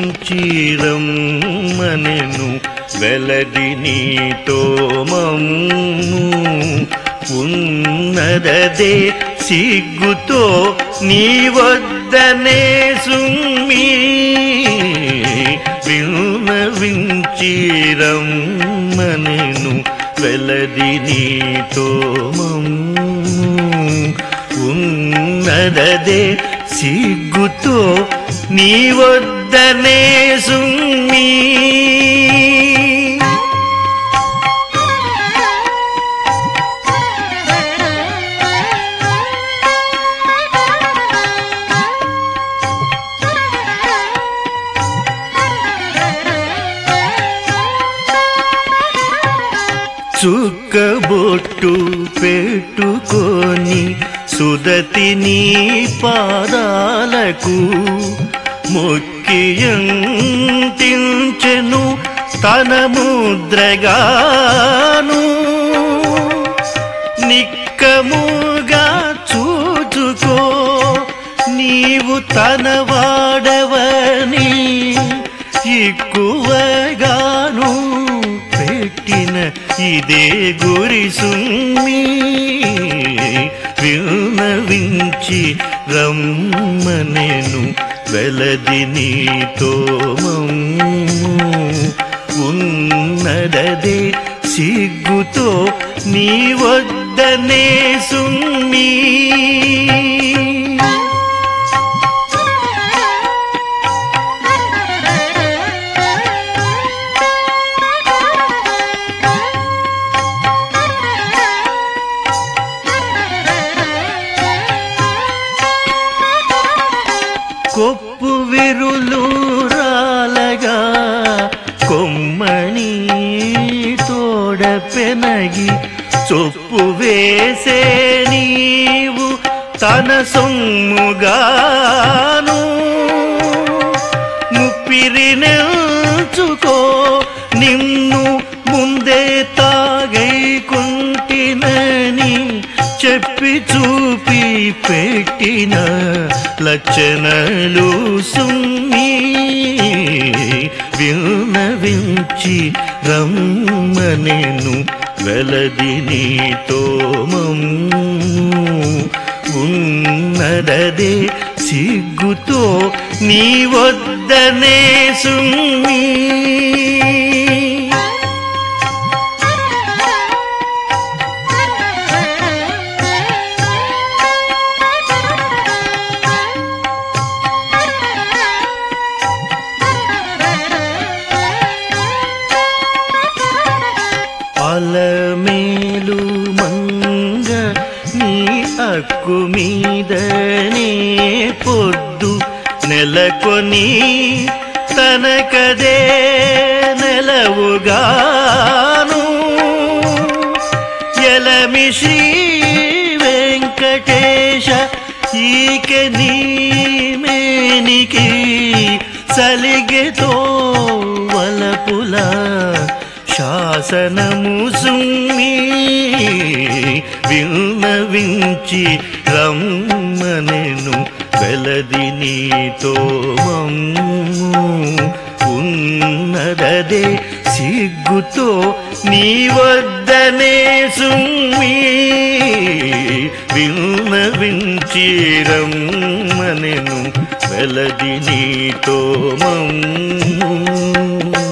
విన్నవించిరమ్మనెను వెలది నీతో మమ్ము ఉన్నదదే సిగ్గుతో నీ వద్దనే సుమ్మి విన్నవించిరమ్మనెను వెలది నీతో మమ్ము ఉన్నదదే సిగ్గుతో నీ వద్దనే సుమ్మి చుక్కబొట్టు పెట్టుకొని సుదతి నీ పాదాలకు మొక్కియంతించెను తన ముద్రగాను నిక్కముగా చూచుకో నీవు తన వాడవని ఎక్కువగాను పెట్టిన ఇదే గురి సుమ్మి విన్నవించి రమ్మనెను వెలది నీతో మమ్ము ఉన్నదదే సిగ్గుతో నీ వద్దనే సుమ్మి కొప్పు విరులు రాలగా కొమ్మని తోడ పెనగి చొప్పు వేసే నీవు తన సొమ్ముగాను ముప్పిరి నెల్చుకో నిన్ను ముందే తాగైకుంటినని చెప్పి చూపి పెట్టిన లక్షణలు సుమ్మి విన్నవించి రమ్మనెను వెలది నీతో మమ్ము ఉన్నదదే సిగ్గుతో నీ వద్దనే సుమ్మి అలమేలు మంగ నీ అక్కు మీదనే పొద్దు నెలకొని తనకదే నెలవుగాను ఎలమి శ్రీ వెంకటేశ ఈక నీ మేనికి సలిగెతో వలపుల శాసనము సుమ్మి విన్నవించి రమ్మనెను వెలది నీతో మమ్ము ఉన్నదదే సిగ్గుతో నీ వద్దనే సుమ్మి విన్నవించి రమ్మనెను వెలది నీతో మమ్ము